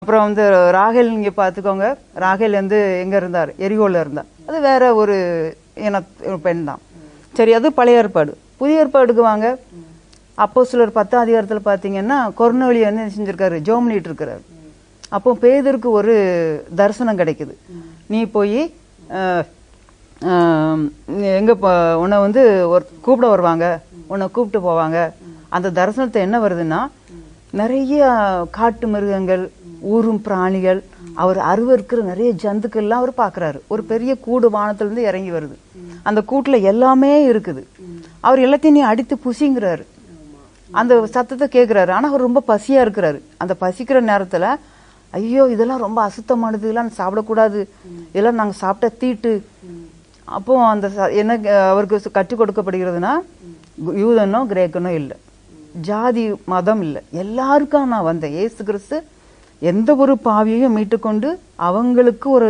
அப்புறம் வந்து ராகேல் இங்கே பார்த்துக்கோங்க ராகேல் வந்து எங்கே இருந்தார் எரிகோல இருந்தார் அது வேற ஒரு இன பெண் தான் சரி அது பழைய ஏற்பாடு புதிய ஏற்பாடுக்கு வாங்க அப்போ சிலர் பத்தாம் அதிகாரத்தில் பார்த்தீங்கன்னா கொர்னோலி வந்து என்ன செஞ்சிருக்காரு ஜோம்னிட்டு இருக்கிறாரு அப்போ பேதருக்கு ஒரு தரிசனம் கிடைக்குது நீ போய் எங்கே உன்னை வந்து ஒரு கூப்பிட வருவாங்க உன்னை கூப்பிட்டு போவாங்க அந்த தரிசனத்தை என்ன வருதுன்னா நிறைய காட்டு மிருகங்கள் ஊரும் பிராணிகள் அவர் அருவருக்கிற நிறைய ஜந்துக்கள்லாம் அவர் பார்க்குறாரு ஒரு பெரிய கூடு வானத்திலிருந்து இறங்கி வருது அந்த கூட்டில் எல்லாமே இருக்குது அவர் எல்லாத்தையும் நீ அடித்து புசிங்கிறாரு அந்த சத்தத்தை கேட்குறாரு ஆனால் அவர் ரொம்ப பசியாக இருக்கிறாரு அந்த பசிக்கிற நேரத்தில் ஐயோ இதெல்லாம் ரொம்ப அசுத்தமானது இதெல்லாம் சாப்பிடக்கூடாது இதெல்லாம் நாங்கள் சாப்பிட்ட தீட்டு அப்போ அந்த ச- என்ன அஹ், அவருக்கு கற்றுக் கொடுக்கப்படுகிறதுனா யூதனோ கிரேக்கனோ இல்லை ஜாதி மதம் இல்லை எல்லாருக்கும் நான் வந்தேன் ஏசு கிறிஸ்து எந்த ஒரு பாவியையும் மீட்டுக்கொண்டு அவங்களுக்கு ஒரு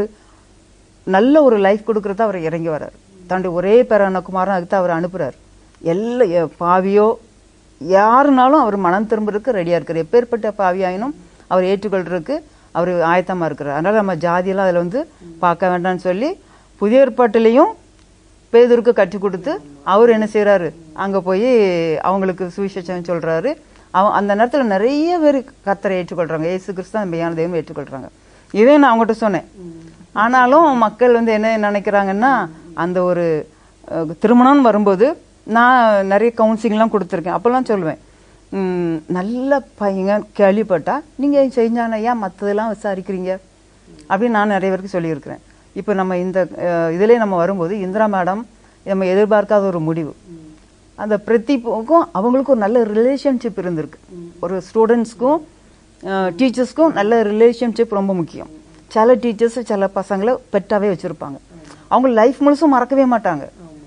நல்ல ஒரு லைஃப் கொடுக்கறத அவர் இறங்கி வர்றார் தன்னுடைய ஒரே பேரான குமாரன் அதுக்கு அவர் அனுப்புறார் எல்லா எ- பாவியோ யாருனாலும் அவர் மனம் திரும்புறதுக்கு ரெடியா இருக்கார் எப்பேற்பட்ட பாவியாயினும் அவர் ஏற்றுக்கொள்றதுக்கு அவர் ஆயத்தமா இருக்கிறார் அதனால நம்ம ஜாதியெல்லாம் அதில் வந்து பார்க்க வேண்டாம்னு சொல்லி புதிய ஏற்பாட்டிலையும் பேதருக்கு கற்றுக் கொடுத்து அவர் என்ன செய்றாரு அங்க போய் அவங்களுக்கு சுவிசேஷம் சொல்றாரு அவன் அந்த நேரத்துல நிறைய பேர் கர்த்தரை ஏற்றுக்கொள்றாங்க இயேசு கிறிஸ்து தான் மெய்யான தெய்வம் ஏற்றுக்கொள்றாங்க இதே நான் அவங்ககிட்ட சொன்னேன் ஆனாலும் மக்கள் வந்து என்ன நினைக்கிறாங்கன்னா அந்த ஒரு அஹ், திருமணம்னு வரும்போது நான் நிறைய கவுன்சிலிங்லாம் கொடுத்துருக்கேன் அப்போல்லாம் சொல்லுவேன் "ம், நல்ல பையன் கேள்விப்பட்டா நீங்க செஞ்சான ஏன் மற்றதெல்லாம் விசாரிக்கிறீங்க அப்படின்னு நான் நிறைய பேருக்கு சொல்லியிருக்கிறேன் இப்போ நம்ம இந்த அஹ், இதிலே நம்ம வரும்போது இந்திரா மேடம் நம்ம எதிர்பார்க்காத ஒரு முடிவு அந்த பிரதீப்புக்கும் அவங்களுக்கும் ஒரு நல்ல ரிலேஷன்ஷிப் இருந்திருக்கு ஒரு ஸ்டூடெண்ட்ஸ்க்கும் டீச்சர்ஸ்க்கும் நல்ல ரிலேஷன்ஷிப் ரொம்ப முக்கியம் சில டீச்சர்ஸ் சில பசங்களை பெட்டாவே வச்சிருப்பாங்க அவங்க லைஃப் முழுசும் மறக்கவே மாட்டாங்க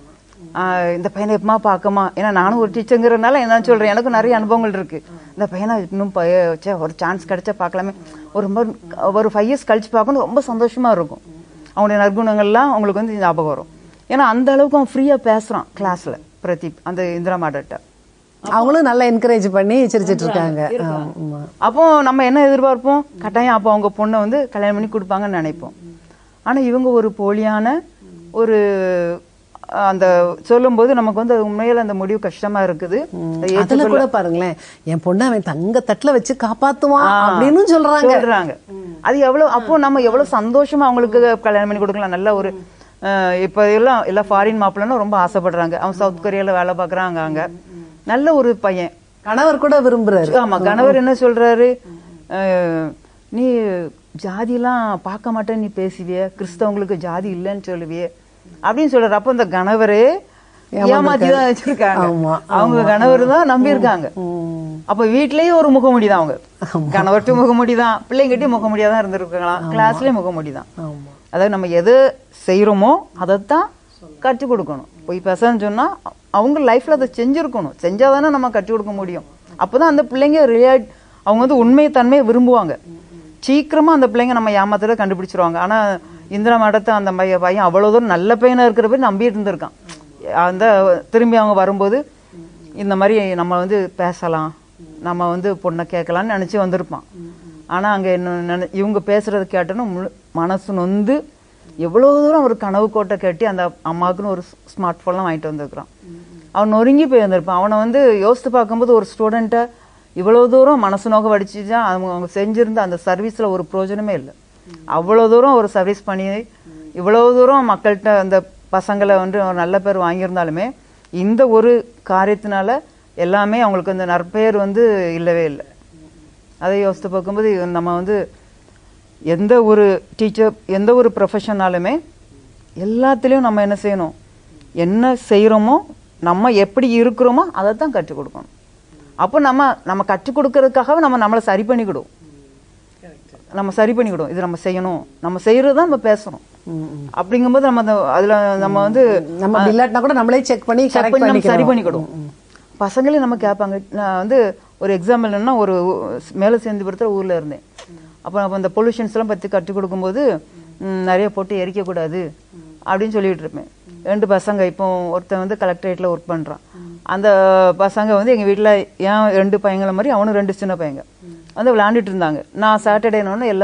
ஆஹ் இந்த பையனை எப்பமா பார்க்கமா ஏன்னா நானும் ஒரு டீச்சருங்கிறதுனால என்ன சொல்றேன் எனக்கும் நிறைய அனுபவங்கள் இருக்கு இந்த பையனை இன்னும் பைய- ச்சே, ஒரு சான்ஸ் கிடைச்சா பார்க்கலாமே ஒரு ரொம்ப ஒரு ஃபைவ் இயர்ஸ் கழிச்சு பார்க்கணும் ரொம்ப சந்தோஷமா இருக்கும் அவனுடைய நற்குணங்கள்லாம் அவங்களுக்கு வந்து ஞாபகம் வரும் ஏன்னா அந்த அளவுக்கு அவன் ஃப்ரீயா பேசுறான் கிளாஸ்ல பிரதீப் அந்த இந்திரா மாடட்ட அவங்களும் நல்லா என்கரேஜ் பண்ணி சிரிச்சிட்டு இருக்காங்க ஆமா. அப்போ நம்ம என்ன எதிர்பார்ப்போம் கட்டாயம் அப்போ அவங்க பொண்ணை வந்து கல்யாணம் பண்ணி கொடுப்பாங்கன்னு நினைப்போம் ஆனா இவங்க ஒரு போலியான ஒரு அஹ், அந்த சொல்லும்போது நமக்கு வந்து உண்மையில அந்த முடிவு கஷ்டமா இருக்குது அதை அதுல ஏற்றுக்கொள்ள- கூட பாருங்களேன் என் பொண்ணை அவன் தங்க தட்டுல வச்சு காப்பாத்துவான் அப்படின்னு சொல்றாங்க சொல்றாங்க அது எவ்வளவு அப்போ நம்ம எவ்வளவு சந்தோஷமா அவங்களுக்கு கல்யாணம் பண்ணி கொடுக்கலாம் நல்ல ஒரு அஹ், இப்ப எல்லாம் எல்லாம் ஃபாரின் மாப்பிள்ளைன்னு ரொம்ப ஆசைப்படுறாங்க அவன் சவுத் கொரியால வேலை பார்க்கறாங்க அங்க நல்ல ஒரு பையன் கணவர் கூட விரும்புறாரு ஆமா கணவர் என்ன சொல்றாரு அஹ், நீ ஜாதிலாம் பார்க்க மாட்டேன் நீ பேசுவிய கிறிஸ்தவங்களுக்கு ஜாதி இல்லைன்னு சொல்லுவியே அப்படின்னு சொல்றாரு அப்ப இந்த கணவரே ஏமாத்தி தான் வச்சிருக்காங்க ஆமா, அவங்க கணவர் தான் நம்பி இருக்காங்க அப்ப வீட்லயே ஒரு முகமுடி தான் அவங்க கணவர்கிட்ட முகமுடி தான் பிள்ளைங்கிட்டயும் முகமுடியா தான் இருந்திருக்கலாம் கிளாஸ்லயும் முகமுடி தான் ஆமா அதாவது நம்ம எது செய்யறோமோ அதைத்தான் கற்றுக் கொடுக்கணும் போய் பேசன்னு சொன்னா அவங்க லைஃப்ல அதை செஞ்சிருக்கணும் செஞ்சாதானே நம்ம கற்றுக் கொடுக்க முடியும் அப்பதான் அந்த பிள்ளைங்க ரியாக்ட் அவங்க வந்து உண்மை தன்மையை விரும்புவாங்க சீக்கிரமா அந்த பிள்ளைங்க நம்ம ஏமாத்தத கண்டுபிடிச்சிருவாங்க ஆனா இந்திரா மடத்தை அந்த பையன் பையன் அவ்வளவு தூரம் நல்ல பையனா இருக்கிற போய் நம்பிட்டு இருந்திருக்கான் அந்த திரும்பி அவங்க வரும்போது இந்த மாதிரி நம்ம வந்து பேசலாம் நம்ம வந்து பொண்ணை கேட்கலாம்னு நினைச்சு வந்திருப்பான் ஆனா அங்க என்ன நினை- இவங்க பேசுறத கேட்டோன்னு முழு மனசு நொந்து எவ்வளவு தூரம் ஒரு கனவு கோட்டை கட்டி அந்த அம்மாவுக்குன்னு ஒரு ஸ்மார்ட் போன்லாம் வாங்கிட்டு வந்திருக்கிறான் அவன் நொறுங்கி போய் வந்திருப்பான் அவனை வந்து யோசித்து பார்க்கும்போது ஒரு ஸ்டூடெண்ட்டை இவ்வளவு தூரம் மனசு நோக்க வடிச்சுச்சா அவங்க அவங்க செஞ்சிருந்த அந்த சர்வீஸ்ல ஒரு பிரயோஜனமே இல்லை அவ்வளவு தூரம் ஒரு சர்வீஸ் பண்ணி இவ்வளவு தூரம் மக்கள்கிட்ட அந்த பசங்களை வந்து ஒரு நல்ல பேர் வாங்கியிருந்தாலுமே இந்த ஒரு காரியத்தினால எல்லாமே அவங்களுக்கு அந்த நற்பெயர் வந்து இல்லவே இல்லை அதை யோசித்து பார்க்கும்போது நம்ம வந்து எந்த ஒரு டீச்சர் எந்த ஒரு ப்ரொஃபஷனாலுமே எல்லாத்துலேயும் நம்ம என்ன செய்யணும் என்ன செய்கிறோமோ நம்ம எப்படி இருக்கிறோமோ அதை தான் கற்றுக் கொடுக்கணும் அப்போ நம்ம நம்ம கற்றுக் கொடுக்கறதுக்காகவே நம்ம நம்மளை சரி பண்ணிக்கிடுவோம் நம்ம சரி பண்ணிக்கிடுவோம் இது நம்ம செய்யணும் நம்ம செய்யறது தான் நம்ம பேசுறோம் அப்படிங்கும்போது நம்ம அந்த அதுல நம்ம வந்து நம்ம இல்லாட்டினா கூட நம்மளே செக் பண்ணி check கரெக்ட் பண்ணி நம்ம சரி பண்ணிக்கிறோம் பண்ணிக்கிடுவோம் பசங்களே நம்ம கேட்பாங்க நான் வந்து ஒரு எக்ஸாம்பிள் என்னன்னா ஒரு மேல சேர்ந்துபுரத்தில் ஊர்ல இருந்தேன் அப்போ அப்போ அந்த பொல்யூஷன்ஸ் எல்லாம் பத்தி கற்றுக் கொடுக்கும்போது ம், நிறைய போட்டு எரிக்க கூடாது அப்படின்னு சொல்லிட்டு இருப்பேன் ரெண்டு பசங்க இப்போ ஒருத்தன் வந்து கலெக்டரேட்ல ஒர்க் பண்றான் அந்த பசங்க வந்து எங்க வீட்ல ஏன் ரெண்டு பையங்கள மாதிரி அவனும் ரெண்டு சின்ன பையங்க வந்து விளையாண்டுட்டு இருந்தாங்க நான் சாட்டர்டேனோன்னு எல்லாம்